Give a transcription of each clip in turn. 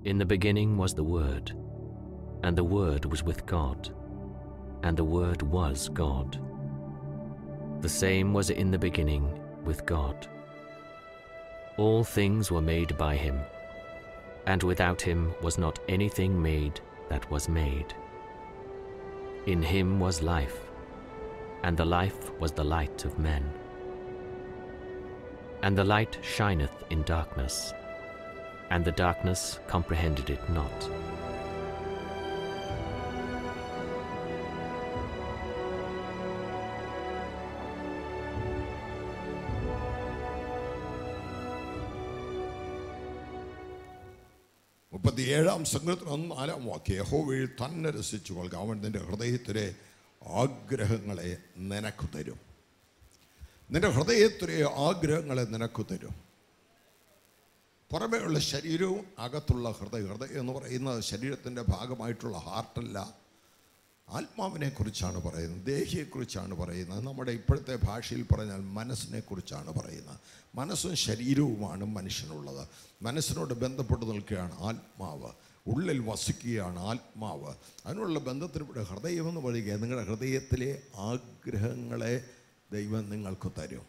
In the beginning was the Word, and the Word was with God, and the Word was God. The same was in the beginning with God. All things were made by him, and without him was not anything made that was made. In him was life, and the life was the light of men. And the light shineth in darkness, and the darkness comprehended it not. മുപ്പത്തിയേഴാം സംഘത്തിന് നാലാം വാക്യം യഹോവയിൽ തന്നെ രസിച്ചു കൊള്ളുക അവൻ നിന്റെ ഹൃദയത്തിലെ ആഗ്രഹങ്ങളെ നിനക്ക് തരും നിന്റെ ഹൃദയത്തിലെ ആഗ്രഹങ്ങളെ നിനക്ക് തരും പുറമേയുള്ള ശരീരവും അകത്തുള്ള ഹൃദയം ഹൃദയം എന്ന് പറയുന്നത് ശരീരത്തിൻ്റെ ഭാഗമായിട്ടുള്ള ഹാർട്ടല്ല ആത്മാവിനെ കുറിച്ചാണ് പറയുന്നത് ദേഹിയെക്കുറിച്ചാണ് പറയുന്നത് നമ്മുടെ ഇപ്പോഴത്തെ ഭാഷയിൽ പറഞ്ഞാൽ മനസ്സിനെ കുറിച്ചാണ് പറയുന്നത് മനസ്സും ശരീരവുമാണ് മനുഷ്യനുള്ളത് മനസ്സിനോട് ബന്ധപ്പെട്ട് നിൽക്കുകയാണ് ആത്മാവ് ഉള്ളിൽ വസിക്കുകയാണ് ആത്മാവ് അതിനുള്ള ബന്ധത്തിലൂടെ ഹൃദയമെന്ന് പറയുക നിങ്ങളുടെ ഹൃദയത്തിലെ ആഗ്രഹങ്ങളെ ദൈവം നിങ്ങൾക്ക് തരും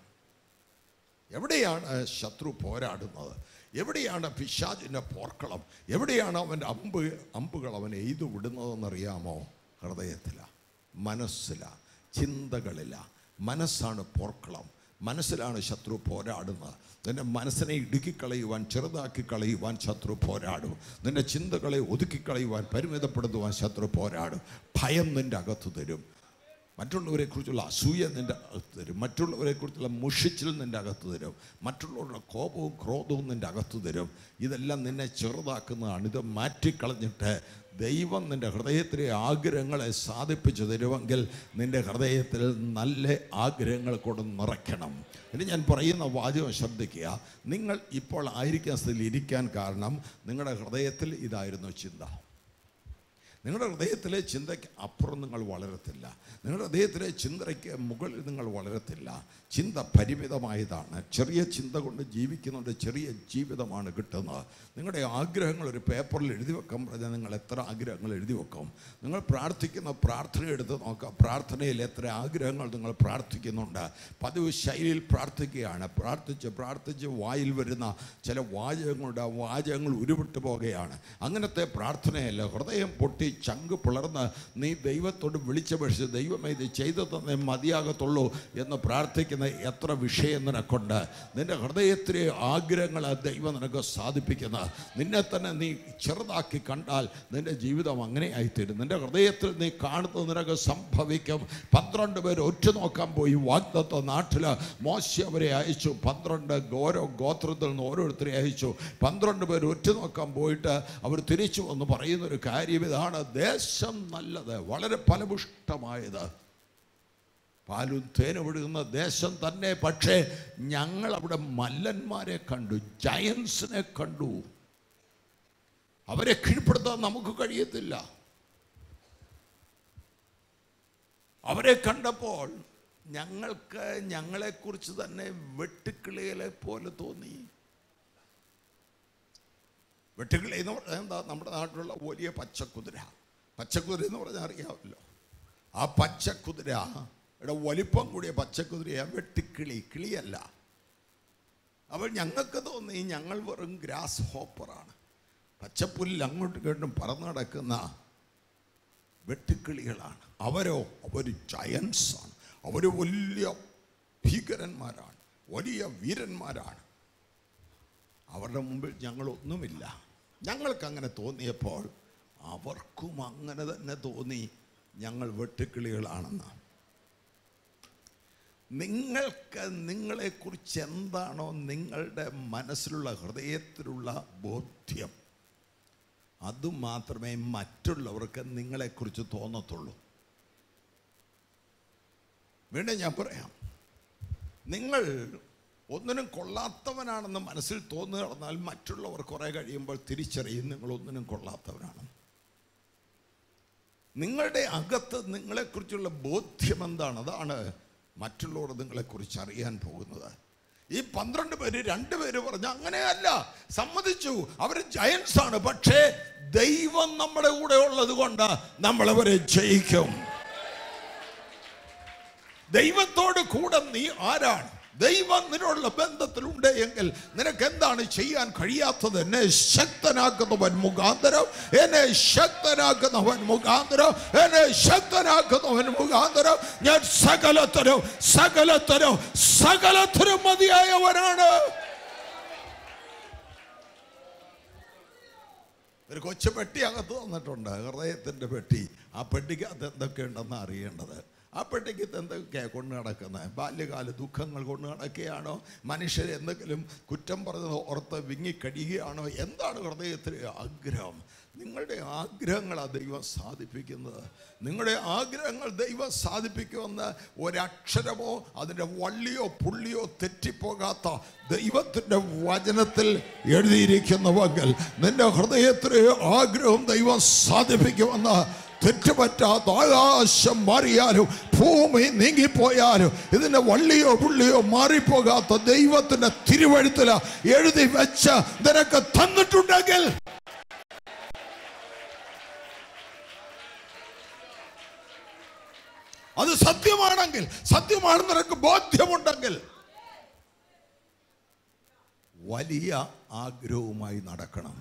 എവിടെയാണ് ശത്രു പോരാടുന്നത് എവിടെയാണ് പിശാചിൻ്റെ പോർക്കളം എവിടെയാണ് അവൻ്റെ അമ്പ് അമ്പുകൾ അവൻ എയ്തു വിടുന്നതെന്നറിയാമോ ഹൃദയത്തിലാണ് മനസ്സിലാണ് ചിന്തകളിലാണ് മനസ്സാണ് പോർക്കളം മനസ്സിലാണ് ശത്രു പോരാടുന്നത് നിന്റെ മനസ്സിനെ ഇടുക്കിക്കളയുവാൻ ചെറുതാക്കി കളയുവാൻ ശത്രു പോരാടും നിന്റെ ചിന്തകളെ ഒതുക്കിക്കളയുവാൻ പരിമിതപ്പെടുത്തുവാൻ ശത്രു പോരാടും ഭയം നിൻ്റെ അകത്ത് തരും മറ്റുള്ളവരെക്കുറിച്ചുള്ള അസൂയ നിൻ്റെ അകത്ത് തരും മറ്റുള്ളവരെക്കുറിച്ചുള്ള മുഷിച്ചിൽ നിൻ്റെ അകത്ത് തരും മറ്റുള്ളവരുടെ കോപവും ക്രോധവും നിൻ്റെ അകത്ത് തരും ഇതെല്ലാം നിന്നെ ചെറുതാക്കുന്നതാണ് ഇത് മാറ്റിക്കളഞ്ഞിട്ട് ദൈവം നിൻ്റെ ഹൃദയത്തിലെ ആഗ്രഹങ്ങളെ സാധിപ്പിച്ചു തരുമെങ്കിൽ നിൻ്റെ ഹൃദയത്തിൽ നല്ല ആഗ്രഹങ്ങൾ കൊണ്ട് നിറയ്ക്കണം ഇനി ഞാൻ പറയുന്ന വാചകം ശ്രദ്ധിക്കുക നിങ്ങൾ ഇപ്പോൾ ആയിരിക്കുന്ന സ്ഥിതിയിൽ ഇരിക്കാൻ കാരണം നിങ്ങളുടെ ഹൃദയത്തിൽ ഇതായിരുന്നു ചിന്ത നിങ്ങളുടെ ഹൃദയത്തിലെ ചിന്തയ്ക്ക് അപ്പുറം നിങ്ങൾ വളരത്തില്ല നിങ്ങളുടെ ഹൃദയത്തിലെ ചിന്തയ്ക്ക് മുകളിൽ നിങ്ങൾ വളരത്തില്ല ചിന്ത പരിമിതമായതാണ് ചെറിയ ചിന്ത കൊണ്ട് ജീവിക്കുന്നുണ്ട് ചെറിയ ജീവിതമാണ് കിട്ടുന്നത് നിങ്ങളുടെ ആഗ്രഹങ്ങൾ ഒരു പേപ്പറിൽ എഴുതി വെക്കാൻ പറഞ്ഞാൽ നിങ്ങൾ എത്ര ആഗ്രഹങ്ങൾ എഴുതി വെക്കും നിങ്ങൾ പ്രാർത്ഥിക്കുന്ന പ്രാർത്ഥന എടുത്ത് നോക്കാം പ്രാർത്ഥനയിൽ എത്ര ആഗ്രഹങ്ങൾ നിങ്ങൾ പ്രാർത്ഥിക്കുന്നുണ്ട് പതിവ് ശൈലിയിൽ പ്രാർത്ഥിക്കുകയാണ് പ്രാർത്ഥിച്ച് പ്രാർത്ഥിച്ച് വായിൽ വരുന്ന ചില വാചകങ്ങളുണ്ട് ആ വാചകങ്ങൾ ഉരുവിട്ട് പോകുകയാണ് അങ്ങനത്തെ പ്രാർത്ഥനയല്ല ഹൃദയം പൊട്ടി ചങ്ക് പിളർന്ന് നീ ദൈവത്തോട് വിളിച്ചപേക്ഷിച്ച് ദൈവമേ ഇത് ചെയ്തു തന്നേ മതിയാകത്തുള്ളൂ എന്ന് പ്രാർത്ഥിക്കുന്ന എത്ര വിഷയം നിനക്കുണ്ട് നിന്റെ ഹൃദയത്തിലെ ആഗ്രഹങ്ങൾ ദൈവം നിനക്ക് സാധിപ്പിക്കുന്ന നിന്നെ തന്നെ നീ ചെറുതാക്കി കണ്ടാൽ നിന്റെ ജീവിതം അങ്ങനെയായിത്തീരും നിന്റെ ഹൃദയത്തിൽ നീ കാണുന്നത് നിനക്ക് സംഭവിക്കും പന്ത്രണ്ട് പേര് ഒറ്റ നോക്കാൻ പോയി വാഗ്ദത്ത നാട്ടിൽ മോശ അവരെ അയച്ചു പന്ത്രണ്ട് ഓരോ ഗോത്രത്തിൽ നിന്ന് ഓരോരുത്തരെ അയച്ചു പന്ത്രണ്ട് പേര് ഒറ്റ നോക്കാൻ പോയിട്ട് അവർ തിരിച്ചു വന്ന് പറയുന്നൊരു കാര്യം ഇതാണ് ദേശം നല്ലത് വളരെ ഫലപുഷ്ടമായത് പാലും തേനും ഒഴുകുന്ന ദേശം തന്നെ പക്ഷേ ഞങ്ങൾ അവിടെ മല്ലന്മാരെ കണ്ടു ജയൻസിനെ കണ്ടു അവരെ കീഴ്പ്പെടുത്താൻ നമുക്ക് കഴിയത്തില്ല അവരെ കണ്ടപ്പോൾ ഞങ്ങൾക്ക് ഞങ്ങളെക്കുറിച്ച് തന്നെ വെട്ടുക്കിളികളെ പോലെ തോന്നി വെട്ടുകിളി എന്ന് പറഞ്ഞാൽ എന്താ നമ്മുടെ നാട്ടിലുള്ള വലിയ പച്ചക്കുതിര പച്ചക്കുതിര എന്ന് പറഞ്ഞാൽ അറിയാമല്ലോ ആ പച്ചക്കുതിരയുടെ വലിപ്പം കൂടിയ പച്ചക്കുതിരയാ വെട്ടുക്കിളി കിളിയല്ല അപ്പോൾ ഞങ്ങൾക്ക് തോന്നി ഞങ്ങൾ വെറും ഗ്രാസ് ഹോപ്പറാണ് പച്ചപ്പുല്ലിൽ അങ്ങോട്ടും ഇങ്ങോട്ടും പറന്നു നടക്കുന്ന വെട്ടുക്കിളികളാണ് അവരോ അവർ ജയൻസാണ് അവർ വലിയ ഭീകരന്മാരാണ് വലിയ വീരന്മാരാണ് അവരുടെ മുമ്പിൽ ഞങ്ങളൊന്നുമില്ല ഞങ്ങൾക്ക് അങ്ങനെ തോന്നിയപ്പോൾ അവർക്കും അങ്ങനെ തന്നെ തോന്നി ഞങ്ങൾ വെട്ടുക്കിളികളാണെന്ന് നിങ്ങൾക്ക് നിങ്ങളെക്കുറിച്ച് എന്താണോ നിങ്ങളുടെ മനസ്സിലുള്ള ഹൃദയത്തിലുള്ള ബോധ്യം അതുമാത്രമേ മറ്റുള്ളവർക്ക് നിങ്ങളെക്കുറിച്ച് തോന്നത്തുള്ളൂ വീണ്ടും ഞാൻ പറയാം നിങ്ങൾ ഒന്നിനും കൊള്ളാത്തവനാണെന്ന് മനസ്സിൽ തോന്നുക നടന്നാൽ മറ്റുള്ളവർ കുറേ കഴിയുമ്പോൾ തിരിച്ചറിയും നിങ്ങൾ ഒന്നിനും കൊള്ളാത്തവനാണ് നിങ്ങളുടെ അകത്ത് നിങ്ങളെക്കുറിച്ചുള്ള ബോധ്യം എന്താണ് അതാണ് മറ്റുള്ളവർ നിങ്ങളെക്കുറിച്ച് അറിയാൻ പോകുന്നത് ഈ പന്ത്രണ്ട് പേര് രണ്ടുപേര് പറഞ്ഞു അങ്ങനെയല്ല സമ്മതിച്ചു അവർ ജയൻസ് ആണ് പക്ഷേ ദൈവം നമ്മുടെ കൂടെ ഉള്ളത് കൊണ്ട് നമ്മളവരെ ജയിക്കും ദൈവത്തോട് കൂടെ നീ ആരാണ് ദൈവം നിന്നുള്ള ബന്ധത്തിലുണ്ട് എങ്കിൽ നിനക്ക് എന്താണ് ചെയ്യാൻ കഴിയാത്തത് എന്നെ ശക്തനാക്കുന്നവൻ മുഖാന്തരം എന്നെ ശക്തനാക്കുന്നവൻ മുഖാന്തരം എന്നെ ശക്തനാക്കുന്നവൻ മുഖാന്തരം ഞാൻ സകലത്തരം സകലത്തരം സകലത്തരം മതിയായവനാണ് ഒരു കൊച്ചു പെട്ടി അകത്ത് തന്നിട്ടുണ്ട് ഹൃദയത്തിൻ്റെ പെട്ടി ആ പെട്ടിക്കകത്ത് എന്തൊക്കെയുണ്ടെന്ന് അറിയേണ്ടത് ആ പെട്ടിക്ക് എന്തൊക്കെയാണ് കൊണ്ട് നടക്കുന്നത് ബാല്യകാല ദുഃഖങ്ങൾ കൊണ്ട് നടക്കുകയാണോ മനുഷ്യർ എന്തെങ്കിലും കുറ്റം പറഞ്ഞത് ഓർത്ത് വിങ്ങിക്കടിയുകയാണോ എന്താണ് ഹൃദയത്തിലെ ആഗ്രഹം നിങ്ങളുടെ ആഗ്രഹങ്ങളാണ് ദൈവം സാധിപ്പിക്കുന്നത് നിങ്ങളുടെ ആഗ്രഹങ്ങൾ ദൈവം സാധിപ്പിക്കുമെന്ന് ഒരക്ഷരമോ അതിൻ്റെ വള്ളിയോ പുള്ളിയോ തെറ്റിപ്പോകാത്ത ദൈവത്തിൻ്റെ വചനത്തിൽ എഴുതിയിരിക്കുന്നുവെങ്കിൽ നിന്റെ ഹൃദയത്തിലെ ആഗ്രഹം ദൈവം സാധിപ്പിക്കുമെന്ന് തെറ്റുപറ്റാത്ത ആകാശം മാറിയാലും ഭൂമി നീങ്ങിപ്പോയാലും ഇതിന്റെ വള്ളിയോ പുള്ളിയോ മാറിപ്പോകാത്ത ദൈവത്തിന്റെ തിരുവഴുത്തില എഴുതി വെച്ച് നിനക്ക് തന്നിട്ടുണ്ടെങ്കിൽ അത് സത്യമാണെങ്കിൽ സത്യമാണെന്ന് നിനക്ക് ബോധ്യമുണ്ടെങ്കിൽ വലിയ ആഗ്രഹവുമായി നടക്കണം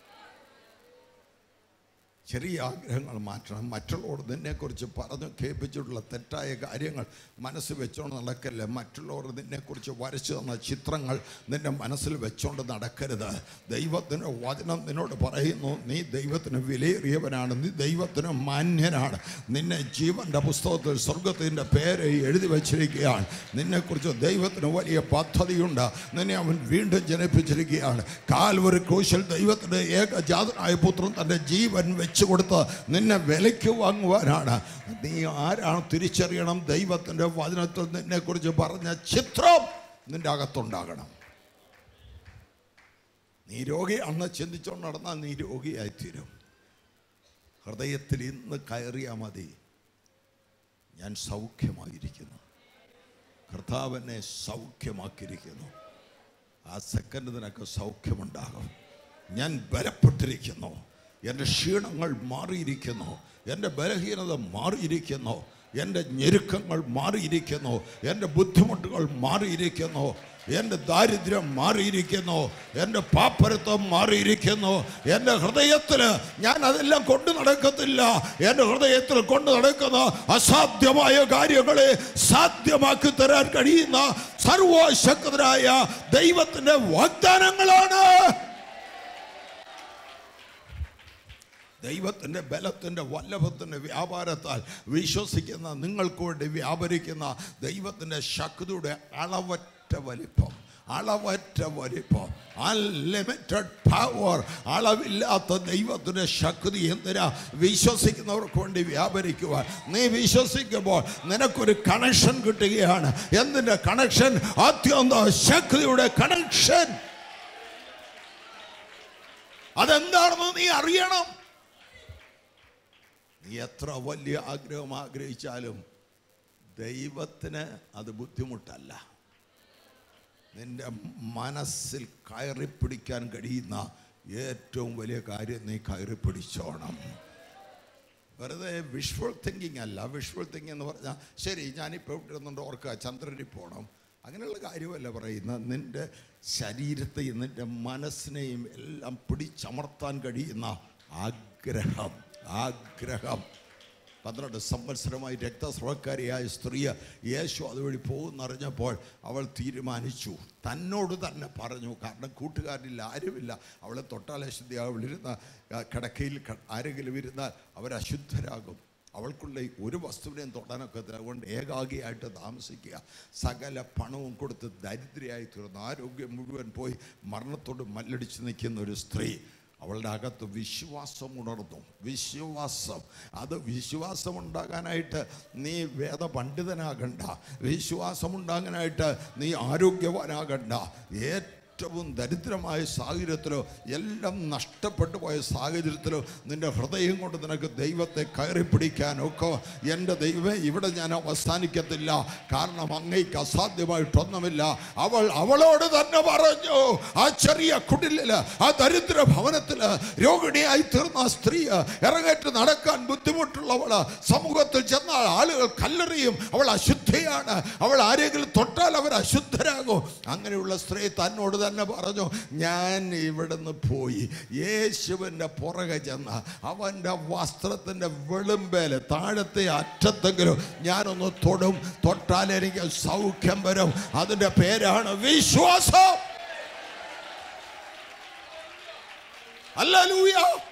ചെറിയ ആഗ്രഹങ്ങൾ മാറ്റണം മറ്റുള്ളവർ നിന്നെക്കുറിച്ച് പറഞ്ഞു കേൾപ്പിച്ചിട്ടുള്ള തെറ്റായ കാര്യങ്ങൾ മനസ്സിൽ വെച്ചുകൊണ്ട് നടക്കല്ലേ മറ്റുള്ളവർ നിന്നെക്കുറിച്ച് വരച്ചു തന്ന ചിത്രങ്ങൾ നിന്റെ മനസ്സിൽ വെച്ചുകൊണ്ട് നടക്കരുത് ദൈവത്തിൻ്റെ വചനം നിന്നോട് പറയുന്നു നീ ദൈവത്തിന് വിലയേറിയവനാണ് നീ ദൈവത്തിന് മാന്യനാണ് നിന്നെ ജീവൻ്റെ പുസ്തകത്തിൽ സ്വർഗത്തിൻ്റെ പേര് എഴുതി വച്ചിരിക്കുകയാണ് നിന്നെക്കുറിച്ച് ദൈവത്തിന് വലിയ പദ്ധതിയുണ്ട് നിന്നെ അവൻ വീണ്ടും ജനിപ്പിച്ചിരിക്കുകയാണ് കാൽവരി ക്രൂശിൽ ദൈവത്തിൻ്റെ ഏകജാതനായ പുത്രൻ തൻ്റെ ജീവൻ വെച്ച് കൊടുത്ത് നിന്നെ വിലയ്ക്ക് വാങ്ങുവാനാണ് നീ ആരാണ് തിരിച്ചറിയണം ദൈവത്തിൻ്റെ വചനത്തിൽ നിന്നെക്കുറിച്ച് പറഞ്ഞ ചിത്രം നിന്റെ അകത്തുണ്ടാകണം നീ രോഗിയാണെന്ന് ചിന്തിച്ചുകൊണ്ട് നടന്നാൽ നീ രോഗിയായിത്തീരും ഹൃദയത്തിൽ ഇന്ന് കയറിയാൽ മതി ഞാൻ സൗഖ്യമായിരിക്കുന്നു കർത്താവിനെ സൗഖ്യമാക്കിയിരിക്കുന്നു ആ സെക്കൻഡ് നിനക്ക് സൗഖ്യമുണ്ടാകും ഞാൻ ബലപ്പെട്ടിരിക്കുന്നു എൻ്റെ ക്ഷീണങ്ങൾ മാറിയിരിക്കുന്നു എൻ്റെ ബലഹീനത മാറിയിരിക്കുന്നു എൻ്റെ ഞെരുക്കങ്ങൾ മാറിയിരിക്കുന്നു എൻ്റെ ബുദ്ധിമുട്ടുകൾ മാറിയിരിക്കുന്നു എൻ്റെ ദാരിദ്ര്യം മാറിയിരിക്കുന്നു എൻ്റെ പാപ്പരത്വം മാറിയിരിക്കുന്നു എൻ്റെ ഹൃദയത്തിൽ ഞാൻ അതെല്ലാം കൊണ്ടു നടക്കത്തില്ല എൻ്റെ ഹൃദയത്തിൽ കൊണ്ടു നടക്കുന്ന അസാധ്യമായ കാര്യങ്ങളെ സാധ്യമാക്കി തരാൻ കഴിയുന്ന സർവശക്തരായ ദൈവത്തിൻ്റെ വാഗ്ദാനങ്ങളാണ് ദൈവത്തിൻ്റെ ബലത്തിൻ്റെ വല്ലഭത്തിൻ്റെ വ്യാപാരത്താൽ വിശ്വസിക്കുന്ന നിങ്ങൾക്ക് വേണ്ടി വ്യാപരിക്കുന്ന ദൈവത്തിൻ്റെ ശക്തിയുടെ അളവറ്റ വലിപ്പം അളവറ്റ വലിപ്പം അൺലിമിറ്റഡ് പവർ അളവില്ലാത്ത ദൈവത്തിൻ്റെ ശക്തി എന്തിനാ വിശ്വസിക്കുന്നവർക്ക് വേണ്ടി വ്യാപരിക്കുവാൻ നീ വിശ്വസിക്കുമ്പോൾ നിനക്കൊരു കണക്ഷൻ കിട്ടുകയാണ് എന്തിൻ്റെ കണക്ഷൻ അത്യന്ത ശക്തിയുടെ കണക്ഷൻ അതെന്താണെന്ന് നീ അറിയണം നീ എത്ര വലിയ ആഗ്രഹം ആഗ്രഹിച്ചാലും ദൈവത്തിന് അത് ബുദ്ധിമുട്ടല്ല നിന്റെ മനസ്സിൽ കയറി പിടിക്കാൻ കഴിയുന്ന ഏറ്റവും വലിയ കാര്യം നീ കയറി പിടിച്ചോണം വെറുതെ വിഷ്വൽ തിങ്കിങ് അല്ല വിഷ്വൽ തിങ്കിങ് എന്ന് പറഞ്ഞാൽ ശരി ഞാനിപ്പോൾ ഇവിടെ ഇരുന്നുകൊണ്ട് ഓർക്കുക ചന്ദ്രനിൽ പോകണം അങ്ങനെയുള്ള കാര്യമല്ല പറയുന്നത് നിൻ്റെ ശരീരത്തെയും നിൻ്റെ മനസ്സിനെയും എല്ലാം പിടിച്ചമർത്താൻ കഴിയുന്ന ആഗ്രഹം ആഗ്രഹം പന്ത്രണ്ട് സംവത്സരമായി രക്തസ്രവക്കാരിയായ സ്ത്രീ യേശു അതുവഴി പോകുന്നറിഞ്ഞപ്പോൾ അവൾ തീരുമാനിച്ചു തന്നോട് തന്നെ പറഞ്ഞു കാരണം കൂട്ടുകാരില്ല ആരുമില്ല അവളെ തൊട്ടാൽ അശുദ്ധി അവളിരുന്ന ആ, കിടക്കയിൽ ക- ആരെങ്കിലും ഇരുന്നാൽ അവരശുദ്ധരാകും അവൾക്കുള്ള ഈ ഒരു വസ്തുവിനെയും തൊടാനൊക്കെ അതുകൊണ്ട് ഏകാഗിയായിട്ട് താമസിക്കുക സകല പണവും കൊടുത്ത് ദരിദ്രയായി തീർന്നു ആരോഗ്യം മുഴുവൻ പോയി മരണത്തോട് മല്ലടിച്ച് നിൽക്കുന്ന ഒരു സ്ത്രീ അവളുടെ അകത്ത് വിശ്വാസം ഉണർന്നു വിശ്വാസം അത് വിശ്വാസം ഉണ്ടാകാനായിട്ട് നീ വേദ പണ്ഡിതനാകണ്ട വിശ്വാസം ഉണ്ടാകാനായിട്ട് നീ ആരോഗ്യവാനാകണ്ട ഏറ്റവും ദരിദ്രമായ സാഹചര്യത്തിലോ എല്ലാം നഷ്ടപ്പെട്ടു പോയ സാഹചര്യത്തിലോ നിന്റെ ഹൃദയം കൊണ്ട് നിനക്ക് ദൈവത്തെ കയറി പിടിക്കാനൊക്കെ എൻ്റെ ദൈവമേ ഇവിടെ ഞാൻ അവസാനിക്കത്തില്ല കാരണം അങ്ങേക്ക് അസാധ്യമായിട്ടൊന്നുമില്ല അവൾ അവളോട് തന്നെ പറഞ്ഞു ആ ചെറിയ കുടിലില് ആ ദരിദ്ര ഭവനത്തില് രോഗിണിയായി തീർന്ന ആ സ്ത്രീ ഇറങ്ങേറ്റ് നടക്കാൻ ബുദ്ധിമുട്ടുള്ളവള് സമൂഹത്തിൽ ചെന്നാൽ ആളുകൾ കല്ലെറിയും അവൾ അശുദ്ധയാണ് അവൾ ആരെങ്കിലും തൊട്ടാൽ അവർ അശുദ്ധരാകും അങ്ങനെയുള്ള സ്ത്രീ തന്നോട് തന്നെ പറഞ്ഞു ഞാൻ ഇവിടുന്ന് പോയി യേശുവിൻ്റെ പുറകെ ചെന്ന് അവൻ്റെ വസ്ത്രത്തിൻ്റെ വെളുമ്പേല് താഴത്തെ അറ്റത്തെങ്കിലും ഞാനൊന്ന് തൊടും തൊട്ടാൽ എനിക്ക് സൗഖ്യം വരും അതിൻ്റെ പേരാണ് വിശ്വാസം അല്ലൂയ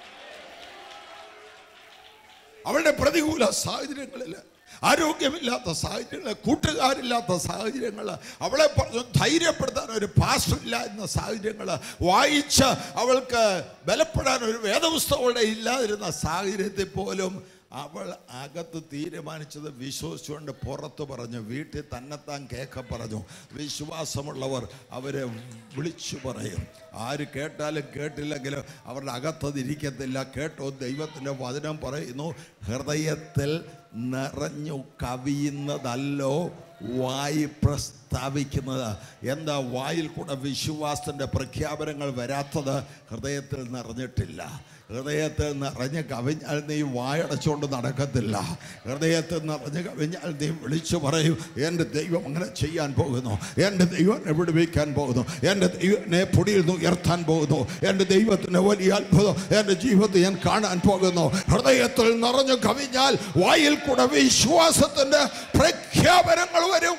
അവളുടെ പ്രതികൂല സാഹചര്യങ്ങളിൽ ആരോഗ്യമില്ലാത്ത സാഹചര്യങ്ങൾ കൂട്ടുകാരില്ലാത്ത സാഹചര്യങ്ങൾ അവളെ പറഞ്ഞു ധൈര്യപ്പെടുത്താൻ ഒരു പാസ്റ്റർ ഇല്ല എന്ന സാഹചര്യങ്ങൾ വായിച്ച് അവൾക്ക് ബലപ്പെടാൻ ഒരു വേദപുസ്തകം അവിടെ ഇല്ലാതിരുന്ന സാഹചര്യത്തിൽ പോലും അവൾ അകത്ത് തീരുമാനിച്ചത് വിശ്വസിച്ചുകൊണ്ട് പുറത്ത് പറഞ്ഞു വീട്ടിൽ തന്നെത്താൻ കേക്ക പറഞ്ഞു വിശ്വാസമുള്ളവർ അവരെ വിളിച്ചു പറയും ആര് കേട്ടാലും കേട്ടില്ലെങ്കിലും അവരുടെ അകത്തത് ഇരിക്കത്തില്ല കേട്ടോ ദൈവത്തിൻ്റെ വചനം പറയുന്നു ഹൃദയത്തിൽ നിറഞ്ഞു കവിയുന്നതല്ലോ വായി പ്രസ്താവിക്കുന്നത് എന്താ വായിൽ കൂടെ വിശ്വാസത്തിൻ്റെ പ്രഖ്യാപനങ്ങൾ വരാത്തത് ഹൃദയത്തിൽ നിറഞ്ഞിട്ടില്ല ഹൃദയത്തിൽ നിറഞ്ഞ് കവിഞ്ഞാൽ നീ വായടച്ചുകൊണ്ട് നടക്കത്തില്ല ഹൃദയത്തിൽ നിറഞ്ഞ് കവിഞ്ഞാൽ നീ വിളിച്ചു പറയും എൻ്റെ ദൈവം അങ്ങനെ ചെയ്യാൻ പോകുന്നു എൻ്റെ ദൈവം എന്നെ വിടുവിക്കാൻ പോകുന്നു എൻ്റെ ദൈവം എന്നെ പൊടിയിൽ നിന്ന് ഉയർത്താൻ പോകുന്നു എൻ്റെ ദൈവത്തിൻ്റെ വലിയ അത്ഭുതം എൻ്റെ ജീവിതത്തിൽ ഞാൻ കാണാൻ പോകുന്നു ഹൃദയത്തിൽ നിറഞ്ഞു കവിഞ്ഞാൽ വായിൽ കൂടെ വിശ്വാസത്തിൻ്റെ പ്രഖ്യാപനങ്ങൾ വരും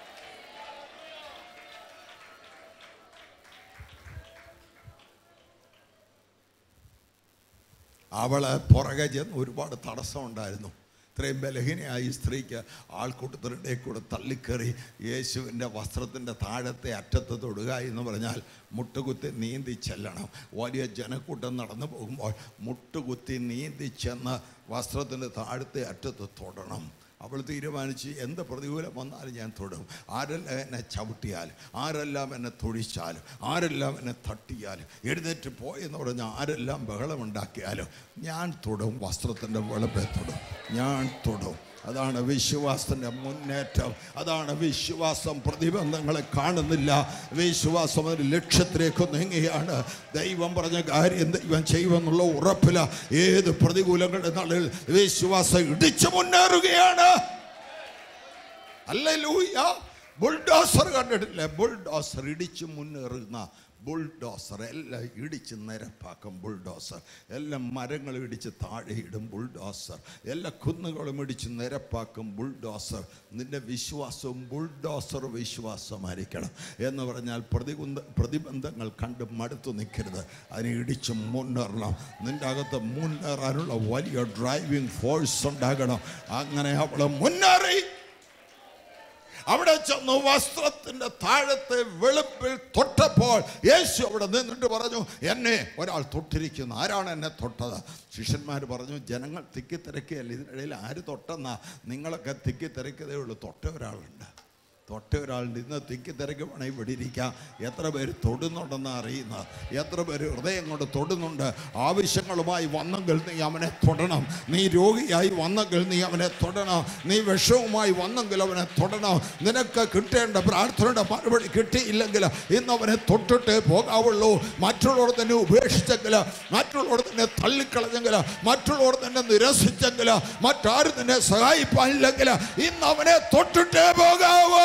അവള് പുറകെ ചെന്ന് ഒരുപാട് തടസ്സമുണ്ടായിരുന്നു ഇത്രയും ബലഹീനയായ ഈ സ്ത്രീക്ക് ആൾക്കൂട്ടത്തിനിടെ കൂടെ തള്ളിക്കറി യേശുവിൻ്റെ വസ്ത്രത്തിൻ്റെ താഴത്തെ അറ്റത്ത് തൊടുക എന്ന് പറഞ്ഞാൽ മുട്ടുകുത്തി നീന്തി ചെല്ലണം വലിയ ജനക്കൂട്ടം നടന്നു പോകുമ്പോൾ മുട്ടുകുത്തി നീന്തി ചെന്ന് വസ്ത്രത്തിൻ്റെ താഴത്തെ അറ്റത്ത് തൊടണം അവൾ തീരുമാനിച്ച് എന്ത് പ്രതികൂലം വന്നാലും ഞാൻ തൊടും ആരെല്ലാം എന്നെ ചവിട്ടിയാലും ആരെല്ലാം എന്നെ തൊഴിച്ചാലും ആരെല്ലാം എന്നെ തട്ടിയാലും എഴുന്നേറ്റ് പോയെന്ന് പറഞ്ഞാൽ ആരെല്ലാം ബഹളമുണ്ടാക്കിയാലും ഞാൻ തൊടും വസ്ത്രത്തിൻ്റെ വെളുപ്പെ തൊടും ഞാൻ തൊടും അതാണ് വിശ്വാസത്തിൻ്റെ മുന്നേറ്റം അതാണ് വിശ്വാസം പ്രതിബന്ധങ്ങളെ കാണുന്നില്ല വിശ്വാസം ഒരു ലക്ഷ്യത്തിലേക്ക് നീങ്ങുകയാണ് ദൈവം പറഞ്ഞ കാര്യം ദൈവം ചെയ്യുമെന്നുള്ള ഉറപ്പില്ല ഏത് പ്രതികൂലങ്ങളുടെ നാളിൽ വിശ്വാസം ഇടിച്ചു മുന്നേറുകയാണ് അല്ലൂയ ബുൾഡോസർ കണ്ടിട്ടില്ലേ ബുൾഡോസർ ഇടിച്ചു മുന്നേറുന്ന ബുൾഡോസർ എല്ലാം ഇടിച്ച് നിരപ്പാക്കും ബുൾഡോസർ എല്ലാം മരങ്ങൾ ഇടിച്ച് താഴെയിടും ബുൾഡോസർ എല്ലാ കുന്നുകളും ഇടിച്ച് നിരപ്പാക്കും ബുൾഡോസർ നിന്റെ വിശ്വാസവും ബുൾഡോസർ വിശ്വാസമായിരിക്കണം എന്ന് പറഞ്ഞാൽ പ്രതികുന്ത പ്രതിബന്ധങ്ങൾ കണ്ട് മടുത്തു നിൽക്കരുത് അതിനെ ഇടിച്ച് മുന്നേറണം നിന്റെ അകത്ത് മുന്നേറാനുള്ള വലിയ ഡ്രൈവിംഗ് ഫോഴ്സ് ഉണ്ടാകണം അങ്ങനെ അവൾ മുന്നേറി അവിടെ ചെന്ന് വസ്ത്രത്തിന്റെ താഴത്തെ വെളുപ്പിൽ തൊട്ടപ്പോൾ യേശു അവിടെ നിന്നിട്ട് പറഞ്ഞു എന്നെ ഒരാൾ തൊട്ടിരിക്കുന്നു ആരാണ് എന്നെ തൊട്ടത് ശിഷ്യന്മാർ പറഞ്ഞു ജനങ്ങൾ തിക്കിത്തിരക്കിയല്ല ഇതിനിടയിൽ ആര് തൊട്ടെന്നാ നിങ്ങളൊക്കെ തിക്കിത്തിരക്കതേ ഉള്ളൂ തൊട്ട ഒരാളുണ്ട് തൊട്ട ഒരാളുണ്ട് ഇന്ന് തിക്കി തിരക്ക് വേണമെങ്കിൽ ഇവിടെ ഇരിക്കാം എത്ര പേര് തൊടുന്നുണ്ടെന്ന് അറിയുന്ന എത്ര പേര് ഹൃദയം കൊണ്ട് തൊടുന്നുണ്ട് ആവശ്യങ്ങളുമായി വന്നെങ്കിൽ നീ അവനെ തൊടണം നീ രോഗിയായി വന്നെങ്കിൽ നീ അവനെ തൊടണം നീ വിഷവുമായി വന്നെങ്കിൽ അവനെ തൊടണം നിനക്ക് കിട്ടേണ്ട പ്രാർത്ഥനയുടെ മറുപടി കിട്ടിയില്ലെങ്കിൽ ഇന്ന് അവനെ തൊട്ടിട്ടേ പോകാവുള്ളൂ മറ്റുള്ളവർ തന്നെ ഉപേക്ഷിച്ചെങ്കിൽ മറ്റുള്ളവർ തന്നെ തള്ളിക്കളഞ്ഞെങ്കിൽ മറ്റുള്ളവർ തന്നെ നിരസിച്ചെങ്കിൽ മറ്റാരും തന്നെ സഹായിപ്പാനില്ലെങ്കിൽ ഇന്ന് അവനെ തൊട്ടിട്ടേ പോകാവൂ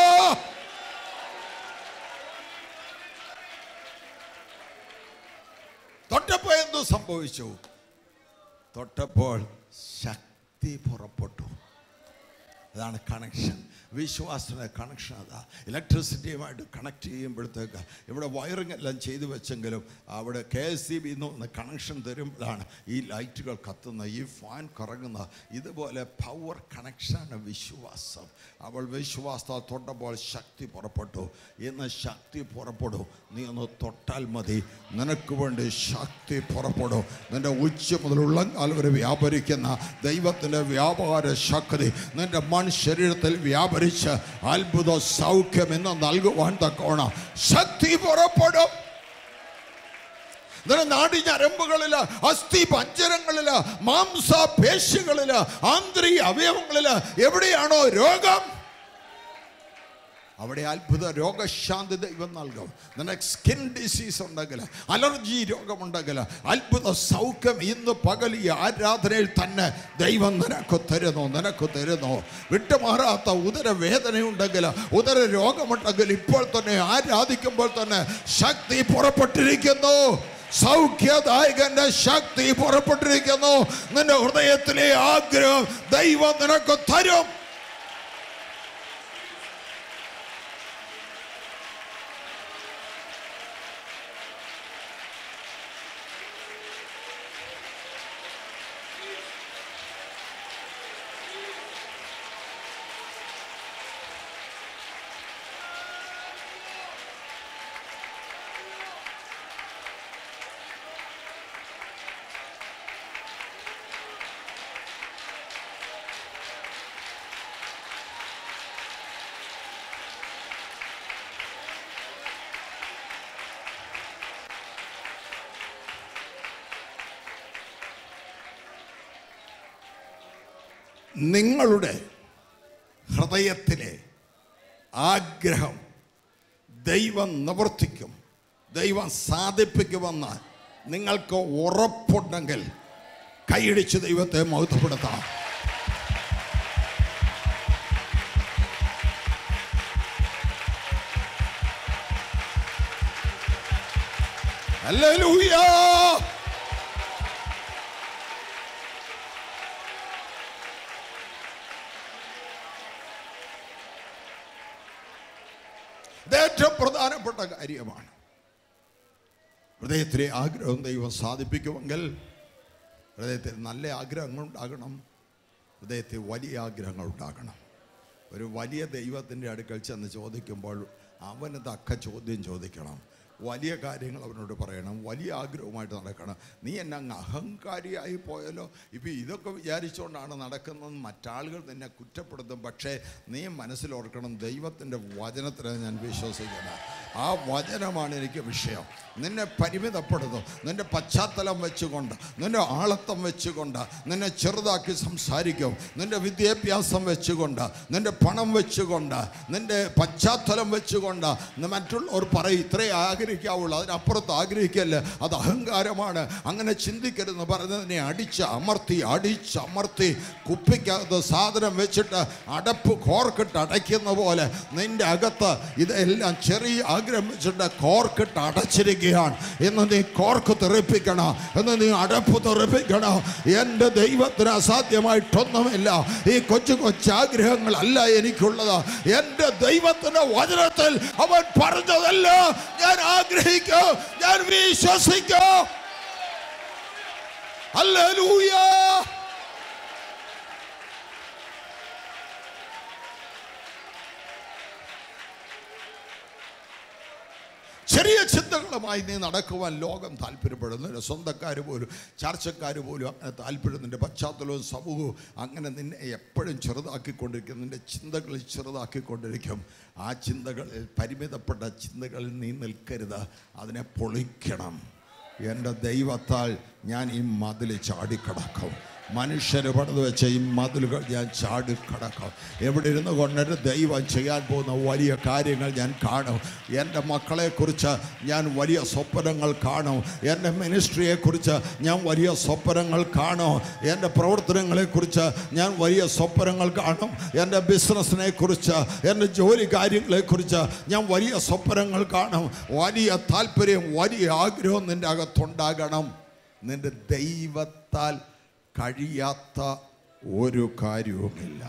തൊട്ടപ്പോൾ എന്തു സംഭവിച്ചു തൊട്ടപ്പോൾ ശക്തി പുറപ്പെട്ടു അതാണ് കണക്ഷൻ വിശ്വാസത്തിൻ്റെ കണക്ഷൻ അതാ ഇലക്ട്രിസിറ്റിയുമായിട്ട് കണക്ട് ചെയ്യുമ്പോഴത്തേക്ക് ഇവിടെ വയറിംഗ് എല്ലാം ചെയ്തു വെച്ചെങ്കിലും അവിടെ കെ എസ് സി ബി നിന്ന് കണക്ഷൻ തരുമ്പോഴാണ് ഈ ലൈറ്റുകൾ കത്തുന്ന ഈ ഫാൻ കറങ്ങുന്ന ഇതുപോലെ പവർ കണക്ഷനാണ് വിശ്വാസം അവൾ വിശ്വാസത്തെ തൊട്ടപ്പോൾ ശക്തി പുറപ്പെട്ടു ഇന്ന് ശക്തി പുറപ്പെടും നീ ഒന്ന് തൊട്ടാൽ മതി നിനക്ക് വേണ്ടി ശക്തി പുറപ്പെടും നിന്റെ ഉച്ച മുതൽ ഉള്ളങ്കാൽ വരെ വ്യാപരിക്കുന്ന ദൈവത്തിൻ്റെ വ്യാപാര ശക്തി നിന്റെ മൺ ശരീരത്തിൽ വ്യാപരിച്ച് അത്ഭുത സൗഖ്യം എന്ന് നൽകുവാൻ തക്കോണം ശക്തി പുറപ്പെടും നിന്റെ നാടിഞ്ഞരമ്പുകളില് അസ്ഥി പഞ്ചരങ്ങളില് മാംസപേശികളില് ആന്തരിക അവയവങ്ങളില് എവിടെയാണോ രോഗം അവിടെ അത്ഭുത രോഗശാന്തി ദൈവം നൽകും നിനക്ക് സ്കിൻ ഡിസീസ് ഉണ്ടെങ്കിൽ അലർജി രോഗമുണ്ടെങ്കിൽ അത്ഭുത സൗഖ്യം ഇന്ന് പകൽ ഈ ആരാധനയിൽ തന്നെ ദൈവം നിനക്ക് തരുന്നു നിനക്ക് തരുന്നു വിട്ടുമാറാത്ത ഉദരവേദനയുണ്ടെങ്കിൽ ഉദര രോഗമുണ്ടെങ്കിൽ ഇപ്പോൾ തന്നെ ആരാധിക്കുമ്പോൾ തന്നെ ശക്തി പുറപ്പെട്ടിരിക്കുന്നു സൗഖ്യദായകന്റെ ശക്തി പുറപ്പെട്ടിരിക്കുന്നു നിന്റെ ഹൃദയത്തിലെ ആഗ്രഹം ദൈവം നിനക്ക് തരും നിങ്ങളുടെ ഹൃദയത്തിലെ ആഗ്രഹം ദൈവം നിവർത്തിക്കും ദൈവം സാധിപ്പിക്കുമെന്ന് നിങ്ങൾക്ക് ഉറപ്പുണ്ടെങ്കിൽ കൈയിടിച്ച് ദൈവത്തെ മൗത്തപ്പെടുത്താം ഹല്ലേലൂയ ഇത് ഏറ്റവും പ്രധാനപ്പെട്ട കാര്യമാണ് ഹൃദയത്തിലെ ആഗ്രഹം ദൈവം സാധിപ്പിക്കുമെങ്കിൽ ഹൃദയത്തിൽ നല്ല ആഗ്രഹങ്ങൾ ഉണ്ടാകണം ഹൃദയത്തിൽ വലിയ ആഗ്രഹങ്ങൾ ഉണ്ടാകണം ഒരു വലിയ ദൈവത്തിൻ്റെ അടുക്കൽ ചെന്ന് ചോദിക്കുമ്പോൾ അവന് തക്ക ചോദ്യം ചോദിക്കണം വലിയ കാര്യങ്ങൾ അവനോട് പറയണം വലിയ ആഗ്രഹവുമായിട്ട് നടക്കണം നീ എന്നെ അങ്ങ് അഹങ്കാരിയായി പോയാലോ ഇപ്പം ഇതൊക്കെ വിചാരിച്ചുകൊണ്ടാണ് നടക്കുന്നത് മറ്റാളുകൾ നിന്നെ കുറ്റപ്പെടുത്തും പക്ഷേ നീ മനസ്സിലോർക്കണം ദൈവത്തിൻ്റെ വചനത്തിലാണ് ഞാൻ വിശ്വസിക്കുന്നത് ആ വചനമാണ് എനിക്ക് വിഷയം നിന്നെ പരിമിതപ്പെടുത്തും നിന്റെ പശ്ചാത്തലം വെച്ചുകൊണ്ട് നിന്റെ ആളത്വം വെച്ചുകൊണ്ട് നിന്നെ ചെറുതാക്കി സംസാരിക്കും നിന്റെ വിദ്യാഭ്യാസം വെച്ചുകൊണ്ട് നിന്റെ പണം വെച്ചുകൊണ്ട് നിന്റെ പശ്ചാത്തലം വെച്ചുകൊണ്ട് ന- മറ്റുള്ളവർ പറയും ഇത്രേ ആഗ്രഹിക്കാവുള്ളൂ അതിനപ്പുറത്ത് ആഗ്രഹിക്കല്ല അത് അഹങ്കാരമാണ് അങ്ങനെ ചിന്തിക്കരുതെന്ന് പറഞ്ഞതിനെ അടിച്ച് അമർത്തി അടിച്ച് അമർത്തി കുപ്പിക്കകത്ത് സാധനം വെച്ചിട്ട് അടപ്പ് കോർക്കിട്ട് അടയ്ക്കുന്ന പോലെ നിന്റെ അകത്ത് ഇതെല്ലാം ചെറിയ ആഗ്രഹം വെച്ചിട്ട് കോർക്കിട്ട് അടച്ചിരിക്കുകയാണ് എന്ന് നീ കോർക്ക് തെറിപ്പിക്കണം എന്ന് നീ അടപ്പ് തെറിപ്പിക്കണം എൻ്റെ ദൈവത്തിന് അസാധ്യമായിട്ടൊന്നുമില്ല ഈ കൊച്ചു കൊച്ചാഗ്രഹങ്ങളല്ല എനിക്കുള്ളത് എൻ്റെ ദൈവത്തിൻ്റെ വചനത്തിൽ അവൻ പറഞ്ഞതല്ല ഞാൻ ആഗ്രഹിക്കൂ ഞാൻ വിശ്വസിക്കൂ ഹല്ലേലൂയ ചെറിയ ചിന്തകളുമായി നീ നടക്കുവാൻ ലോകം താല്പര്യപ്പെടുന്നു നിന്റെ സ്വന്തക്കാർ പോലും ചർച്ചക്കാർ പോലും അങ്ങനെ താല്പര്യം നിന്റെ പശ്ചാത്തലവും സമൂഹവും അങ്ങനെ നിന്നെ എപ്പോഴും ചെറുതാക്കിക്കൊണ്ടിരിക്കും നിന്റെ ചിന്തകളിൽ ചെറുതാക്കിക്കൊണ്ടിരിക്കും ആ ചിന്തകളിൽ പരിമിതപ്പെട്ട ചിന്തകളിൽ നീ നിൽക്കരുത് അതിനെ പൊളിക്കണം എൻ്റെ ദൈവത്താൽ ഞാൻ ഈ മതിൽ ചാടിക്കടക്കും മനുഷ്യർ പണിത് വെച്ച ഈ മതിലുകൾ ഞാൻ ചാടിക്കടക്കും എവിടെ ഇരുന്ന് കൊണ്ടിട്ട് ദൈവം ചെയ്യാൻ പോകുന്ന വലിയ കാര്യങ്ങൾ ഞാൻ കാണും എൻ്റെ മക്കളെക്കുറിച്ച് ഞാൻ വലിയ സ്വപ്നങ്ങൾ കാണും എൻ്റെ മിനിസ്ട്രിയെക്കുറിച്ച് ഞാൻ വലിയ സ്വപ്നങ്ങൾ കാണും എൻ്റെ പ്രവർത്തനങ്ങളെക്കുറിച്ച് ഞാൻ വലിയ സ്വപ്നങ്ങൾ കാണും എൻ്റെ ബിസിനസ്സിനെ കുറിച്ച് എൻ്റെ ജോലി കാര്യങ്ങളെക്കുറിച്ച് ഞാൻ വലിയ സ്വപ്നങ്ങൾ കാണും വലിയ താല്പര്യം വലിയ ആഗ്രഹം നിൻ്റെ അകത്തുണ്ടാകണം നിൻ്റെ ദൈവത്താൽ കഴിയാത്ത ഒരു കാര്യവുമില്ല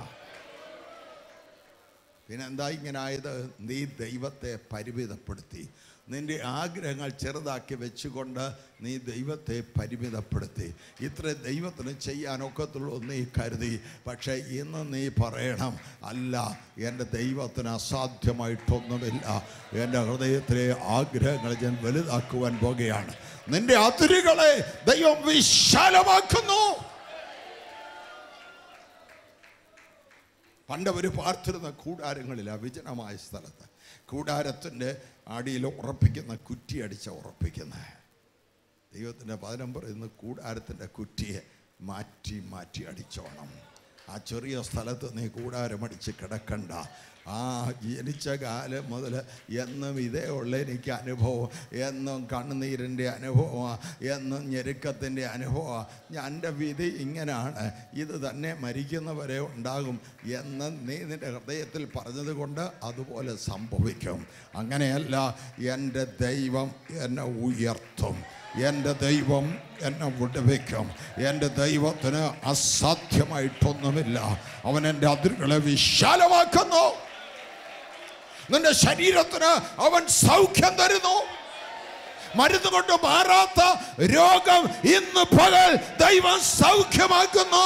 പിന്നെ എന്താ ഇങ്ങനെ ആയത് നീ ദൈവത്തെ പരിമിതപ്പെടുത്തി നിന്റെ ആഗ്രഹങ്ങൾ ചെറുതാക്കി വെച്ചുകൊണ്ട് നീ ദൈവത്തെ പരിമിതപ്പെടുത്തി ഇത്ര ദൈവത്തിന് ചെയ്യാനൊക്കത്തുള്ളൂ നീ കരുതി പക്ഷേ ഇന്ന് നീ പറയണം അല്ല എൻ്റെ ദൈവത്തിന് അസാധ്യമായിട്ടൊന്നുമില്ല എൻ്റെ ഹൃദയത്തിലെ ആഗ്രഹങ്ങൾ ഞാൻ വലുതാക്കുവാൻ പോകുകയാണ് നിന്റെ അതിരുകളെ ദൈവം വിശാലമാക്കുന്നു പണ്ട് അവർ പാർത്തിരുന്ന കൂടാരങ്ങളില്ല വിജനമായ സ്ഥലത്ത് കൂടാരത്തിൻ്റെ അടിയിൽ ഉറപ്പിക്കുന്ന കുറ്റി അടിച്ച ഉറപ്പിക്കുന്നത് ദൈവത്തിൻ്റെ പതിനം പറയുന്ന കൂടാരത്തിൻ്റെ കുറ്റിയെ മാറ്റി മാറ്റി അടിച്ചോണം ആ ചെറിയ സ്ഥലത്ത് നീ കൂടാരമടിച്ച് കിടക്കണ്ട ആ ജനിച്ച കാലം മുതൽ എന്നും ഇതേ ഉള്ള എനിക്ക് അനുഭവം എന്നും കണ്ണുനീരിൻ്റെ അനുഭവമാണ് എന്നും ഞെരുക്കത്തിൻ്റെ അനുഭവമാണ് ഞാൻ എൻ്റെ വിധി ഇങ്ങനെയാണ് ഇത് തന്നെ മരിക്കുന്നവരെ ഉണ്ടാകും എന്ന് നീ നിൻ്റെ ഹൃദയത്തിൽ പറഞ്ഞത് കൊണ്ട് അതുപോലെ സംഭവിക്കും അങ്ങനെയല്ല എൻ്റെ ദൈവം എന്നെ ഉയർത്തും എൻ്റെ ദൈവം എന്നെ വിടുവിക്കും എൻ്റെ ദൈവത്തിന് അസാധ്യമായിട്ടൊന്നുമില്ല അവൻ എൻ്റെ അതിരുകളെ വിശാലമാക്കുന്നു നിന്റെ ശരീരത്തിന് അവൻ സൗഖ്യം തരുന്നു മരുന്ന് കൊണ്ട് മാറാത്ത രോഗം ഇന്ന് പകൽ ദൈവം സൗഖ്യമാക്കുന്നു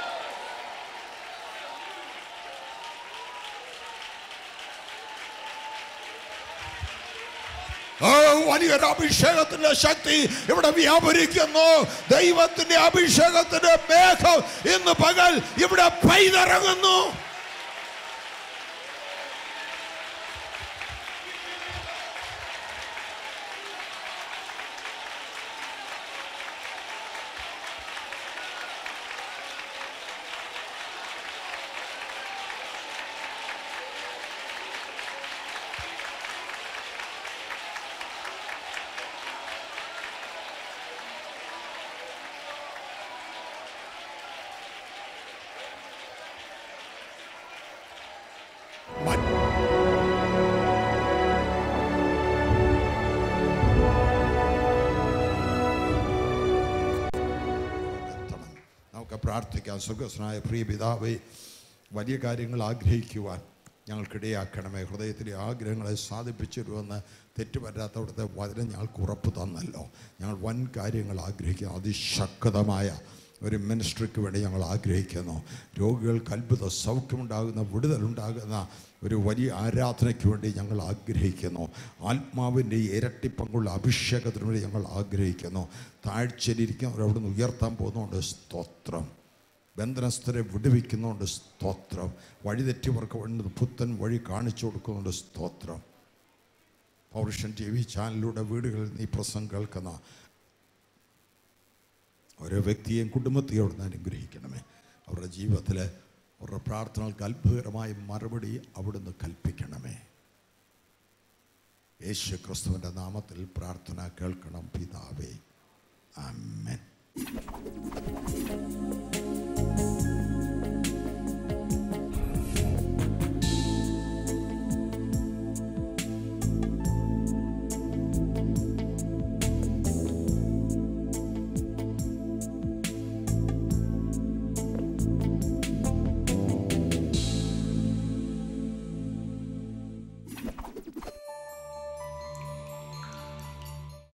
ആ വലിയൊരു അഭിഷേകത്തിന്റെ ശക്തി ഇവിടെ വ്യാപരിക്കുന്നു ദൈവത്തിന്റെ അഭിഷേകത്തിന്റെ മേഘം ഇന്ന് പകൽ ഇവിടെ പൈതിറങ്ങുന്നു എത്തണം നമുക്ക് പ്രാർത്ഥിക്കാം സുഖസ്നായ പ്രിയ പിതാവേ വലിയ കാര്യങ്ങൾ ആഗ്രഹിക്കുവാൻ ഞങ്ങൾക്കിടയാക്കണമേ ഹൃദയത്തിലെ ആഗ്രഹങ്ങളെ സാധിപ്പിച്ചിരുമെന്ന് തെറ്റുപറ്റാത്തവിടുത്തെ വചനം ഞങ്ങൾക്ക് ഉറപ്പ് തന്നല്ലോ ഞങ്ങൾ വൻ കാര്യങ്ങൾ ആഗ്രഹിക്കുന്നു അതിശക്തമായ ഒരു മിനിസ്ട്രിക്ക് വേണ്ടി ഞങ്ങൾ ആഗ്രഹിക്കുന്നു രോഗികൾക്ക് അത്ഭുത സൗഖ്യമുണ്ടാകുന്ന വിടുതലുണ്ടാകുന്ന ഒരു വലിയ ആരാധനയ്ക്ക് വേണ്ടി ഞങ്ങൾ ആഗ്രഹിക്കുന്നു ആത്മാവിൻ്റെ ഇരട്ടി പങ്കുള്ള അഭിഷേകത്തിന് വേണ്ടി ഞങ്ങൾ ആഗ്രഹിക്കുന്നു താഴ്ചയിലിരിക്കുന്നവർ അവിടെ നിന്ന് ഉയർത്താൻ പോകുന്നതുകൊണ്ട് സ്തോത്രം ബന്ധനസ്ഥരെ വിടുവിക്കുന്നുണ്ട് സ്തോത്രം വഴിതെറ്റിയവർക്ക് വേണ്ടി പുത്തൻ വഴി കാണിച്ചു കൊടുക്കുന്നുണ്ട് സ്തോത്രം പൗരുഷൻ ടി വി ചാനലിലൂടെ വീടുകളിൽ നീ പ്രസംഗം കേൾക്കുന്ന ഓരോ വ്യക്തിയെയും കുടുംബത്തെയും അവിടുന്ന് അനുഗ്രഹിക്കണമേ അവരുടെ ജീവിതത്തിൽ അവരുടെ പ്രാർത്ഥനകൾക്ക് അത്ഭുതകരമായ മറുപടി അവിടുന്ന് കൽപ്പിക്കണമേ യേശു ക്രിസ്തുവിൻ്റെ നാമത്തിൽ പ്രാർത്ഥന കേൾക്കണം പിതാവേ